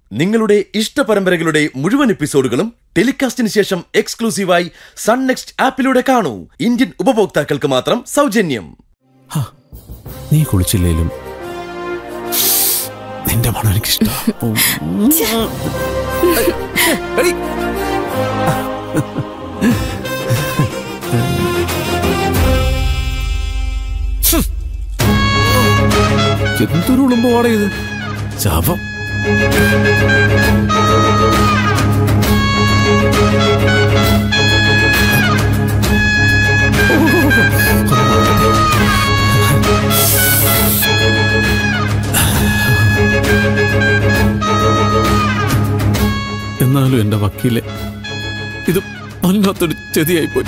നിങ്ങളുടെ ഇഷ്ട പരമ്പരകളുടെ മുഴുവൻ എപ്പിസോഡുകളും ടെലികാസ്റ്റിന് ശേഷം എക്സ്ക്ലൂസീവായി സൺ നെക്സ്റ്റ് ആപ്പിലൂടെ കാണൂ ഇന്ത്യൻ ഉപഭോക്താക്കൾക്ക് മാത്രം സൗജന്യം ഹാ, നീ കുളിച്ചില്ലേലും നിന്റെ മണം എനിക്കിഷ്ടം എന്തൊരു ഉളുമ്പോടെ ഇത് ശാപം എന്നാലും എന്റെ വക്കീലെ ഇത് വല്ലാത്തൊരു ചെതിയായിപ്പോയി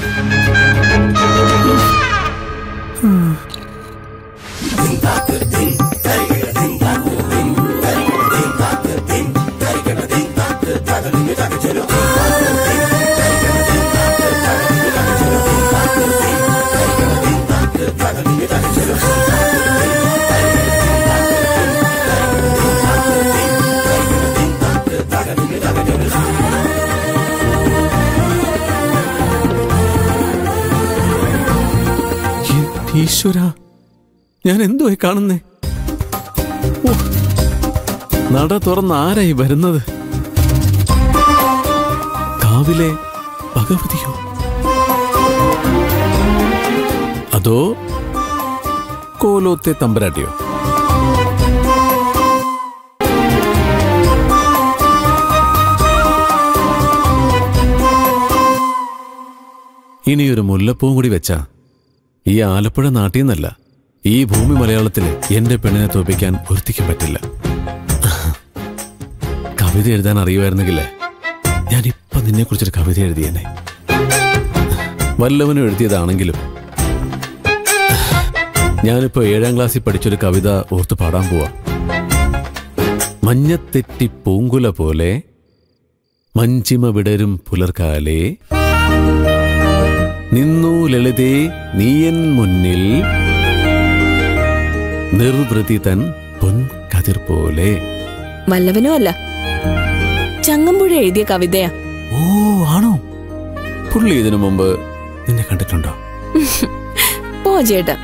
ഈശ്വര ഞാൻ എന്തുവായി കാണുന്നേ ഓ, നട തുറന്ന് ആരായി വരുന്നത് കാവിലെ ഭഗവതിയോ അതോ കോലോത്തെ തമ്പരാട്ടിയോ ഇനിയൊരു മുല്ലപ്പൂവും കൂടി വെച്ചാ ഈ ആലപ്പുഴ നാട്ടിൽ നിന്നല്ല ഈ ഭൂമി മലയാളത്തിൽ എന്റെ പെണ്ണിനെ തോപ്പിക്കാൻ ഒരുത്തിക്കും പറ്റില്ല കവിത എഴുതാൻ അറിയുമായിരുന്നെങ്കിലേ ഞാൻ ഇപ്പൊ നിന്നെ കുറിച്ചൊരു കവിത എഴുതിയേനെ വല്ലവനും എഴുതിയതാണെങ്കിലും ഞാനിപ്പോ ഏഴാം ക്ലാസ്സിൽ പഠിച്ചൊരു കവിത ഓർത്ത് പാടാൻ പോവാ മഞ്ഞത്തെറ്റി പൂങ്കുല പോലെ മഞ്ചിമ വിടരും പുലർക്കാലേ നിന്നു ലളിതേ നീയൻ മുന്നിൽ നിർവൃതി തൻ പൊൻകതിർ പോലെ വല്ലവനും അല്ല ചങ്ങമ്പുഴ എഴുതിയ കവിതയാ ഓ ആണോ പുള്ളി ഇതിനു മുമ്പ് നിന്നെ കണ്ടിട്ടുണ്ടോ പോ ചേട്ടാ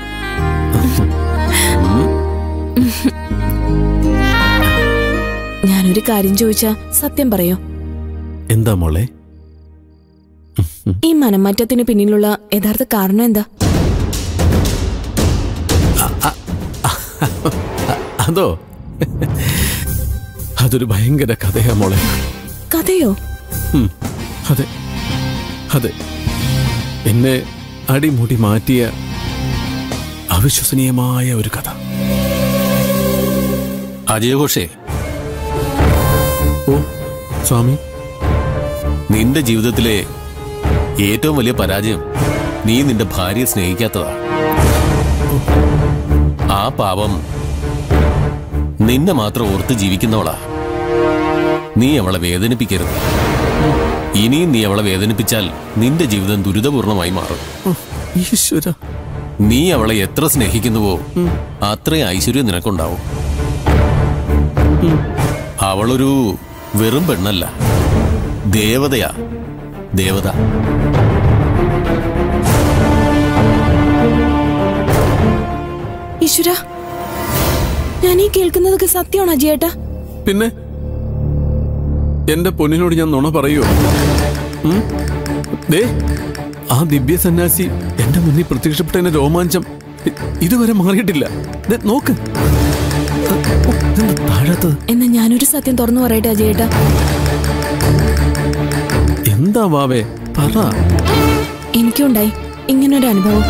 ഞാനൊരു കാര്യം ചോദിച്ചാ സത്യം പറയോ എന്താ മോളെ ഈ മനംമാറ്റത്തിന് പിന്നിലുള്ള യഥാർത്ഥ കാരണം എന്താ അതോ അതൊരു ഭയങ്കര കഥയാ മോളെ കഥയോ ഉം, അതെ അതെ എന്നെ അടിമുടി മാറ്റിയ അവിശ്വസനീയമായ ഒരു കഥ അജയഘോഷേ ഓ സ്വാമി നിന്റെ ജീവിതത്തിലെ ഏറ്റവും വലിയ പരാജയം നീ നിന്റെ ഭാര്യയെ സ്നേഹിക്കാത്തതാ ആ പാപം നിന്നെ മാത്രം ഓർത്ത് ജീവിക്കുന്നവളാ നീ അവളെ വേദനിപ്പിക്കരുത് ഇനിയും നീ അവളെ വേദനിപ്പിച്ചാൽ നിന്റെ ജീവിതം ദുരിതപൂർണമായി മാറും ഓ, ഈശ്വര നീ അവളെ എത്ര സ്നേഹിക്കുന്നുവോ അത്രയും ഐശ്വര്യം നിനക്കുണ്ടാവും അവളൊരു വെറും പെണ്ണല്ല ദേവതയാ ദേവത ഈശ്വര ഞാൻ ഈ കേൾക്കുന്നതൊക്കെ സത്യമാണോ അജയേട്ടാ പിന്നെ എന്റെ പൊന്നിനോട് ഞാൻ നുണ പറയൂ ഉം? ദേ ആ ദിവ്യ സന്യാസി എന്റെ മുന്നിൽ പ്രത്യക്ഷപ്പെട്ടതിന്റെ രോമാഞ്ചം ഇ- ഇതുവരെ മാറിയിട്ടില്ല ദേ, നോക്ക് ഓ, ഇതെന്താ താഴാത്തത് എന്നാ ഞാനൊരു സത്യം തുറന്നു പറയട്ടെ അജയേട്ടാ എന്താ വാവേ പറ എനിക്കുണ്ടായി ഇങ്ങനൊരു അനുഭവം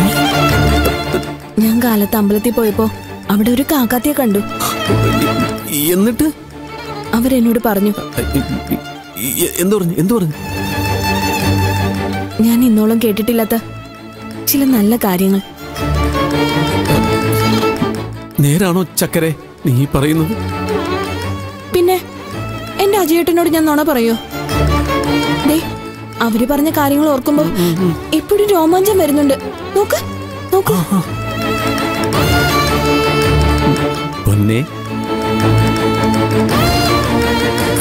ഞാൻ കാലത്ത് അമ്പലത്തിൽ പോയപ്പോ അവിടെ ഒരു കാക്കാത്തിയെ കണ്ടു ഇ- എന്നിട്ട് അവരെന്നോട് പറഞ്ഞു ഇ- ഇ- ഇ- എന്ത് പറഞ്ഞു എന്ത് പറഞ്ഞു ഞാൻ ഇന്നോളം കേട്ടിട്ടില്ലാത്ത ചില നല്ല കാര്യങ്ങൾ നേരാണോ ചക്കരെ നീ പറയുന്നത് പിന്നെ എന്റെ അജയേട്ടനോട് ഞാൻ നുണ പറയോ ദേ അവര് പറഞ്ഞ കാര്യങ്ങൾ ഓർക്കുമ്പോ എപ്പോഴും രോമാഞ്ചം വരുന്നുണ്ട് നോക്ക് നോക്ക് പൊന്നെ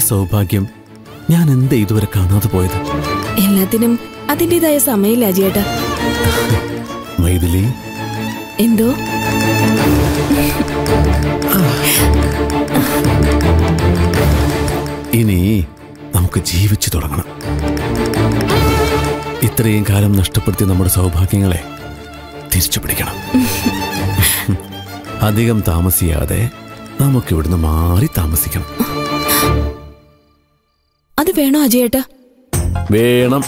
സൗഭാഗ്യം ഞാൻ എന്താ ഇതുവരെ കാണാതെ പോയത് എല്ലാത്തിനും അതിൻ്റെതായ സമയമില്ല അജയേട്ടാ മൈഥിലി എന്തോ ഇനി നമുക്ക് ജീവിച്ചു തുടങ്ങണം ഇത്രയും കാലം നഷ്ടപ്പെടുത്തിയ നമ്മുടെ സൗഭാഗ്യങ്ങളെ തിരിച്ചു പിടിക്കണം അധികം താമസിയാതെ നമുക്ക് ഇവിടുന്ന് മാറി താമസിക്കണം അത് വേണോ അജയേട്ടാ വേണം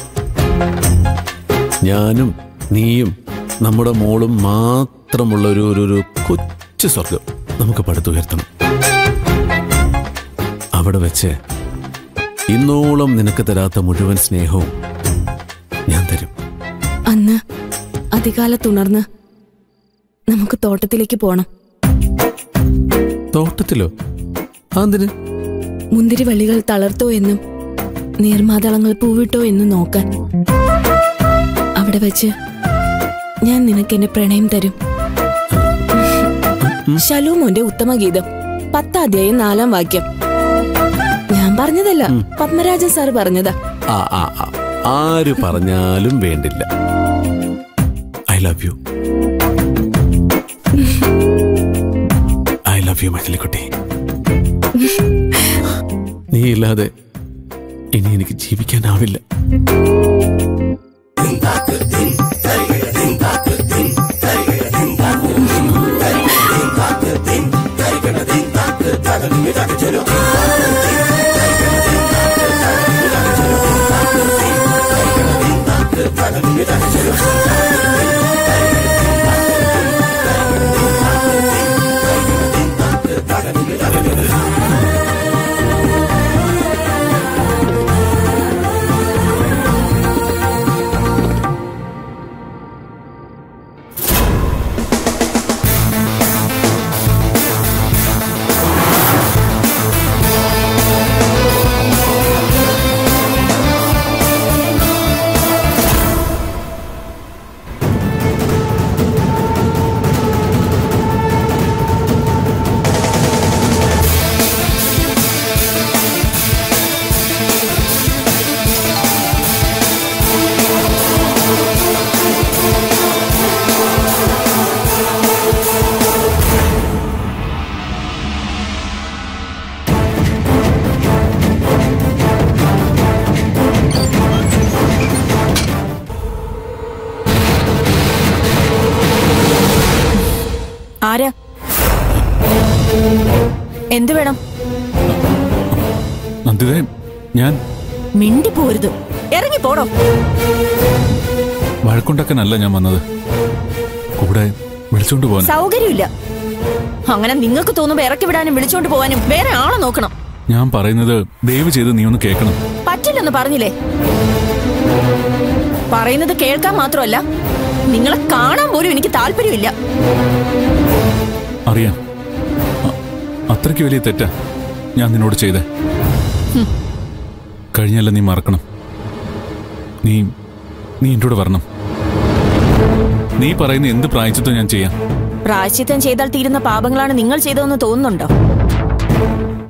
ഞാനും നീയും നമ്മുടെ മോളും മാത്രമുള്ള ഒരു ഒരു ഒരു കൊച്ചു സ്വർഗം നമുക്ക് പടുത്തുയർത്തണം അവിടെ വെച്ച് ഇന്നോളം നിനക്ക് തരാത്ത മുഴുവൻ സ്നേഹവും ഞാൻ തരും അന്ന് അധികാലത്തുണർന്ന് നമുക്ക് തോട്ടത്തിലേക്ക് പോണം തോട്ടത്തിലോ അതിന് മുന്തിരിവള്ളികൾ തളർത്തോ എന്നും നീർമാതളങ്ങൾ പൂവിട്ടോ എന്നും നോക്കാൻ അവിടെ വെച്ച് ഞാൻ നിനക്ക് എന്റെ പ്രണയം തരും ശലോമോന്റെ ഉത്തമഗീതം പത്താധ്യായം നാലാം വാക്യം ഞാൻ പറഞ്ഞതല്ല പത്മരാജൻ സാർ പറഞ്ഞതാ ആ ആ ആ, ആര് പറഞ്ഞാലും വേണ്ടില്ല I love you I love you മൈഥിലിക്കുട്ടി നീ ഇല്ലാതെ ഇനി എനിക്ക് ജീവിക്കാനാവില്ല ആരാ എന്തു വേണം നന്ദിതേ ഞാൻ മിണ്ടി പോരുത് ഇറങ്ങി പോടോ വഴക്കുണ്ടാക്കാനല്ല ഞാൻ വന്നത് കൂടെ വിളിച്ചോണ്ട് പോകാൻ സൗകര്യമില്ല അങ്ങനെ നിങ്ങൾക്ക് തോന്നുമ്പോ ഇറക്കി വിടാനും വിളിച്ചോണ്ട് പോവാനും വേറെ ആളെ നോക്കണം ഞാൻ പറയുന്നത് ദയവ് ചെയ്ത് നീ ഒന്ന് കേൾക്കണം പറ്റില്ലെന്ന് പറഞ്ഞില്ലേ പറയുന്നത് കേൾക്കാൻ മാത്രമല്ല നിങ്ങളെ കാണാൻ പോലും എനിക്ക് താല്പര്യമില്ല അറിയാം അ- അത്രയ്ക്ക് വലിയ തെറ്റാ ഞാൻ നിന്നോട് ചെയ്തേ കഴിഞ്ഞല്ല നീ മറക്കണം നീ നീ എൻ്റെ കൂടെ വരണം നീ പറയുന്ന എന്ത് പ്രായച്ചിത്വം ഞാൻ ചെയ്യാം പ്രായശ്ചിത്തം ചെയ്താൽ തീരുന്ന പാപങ്ങളാണ് നിങ്ങൾ ചെയ്തതെന്ന് തോന്നുന്നുണ്ടോ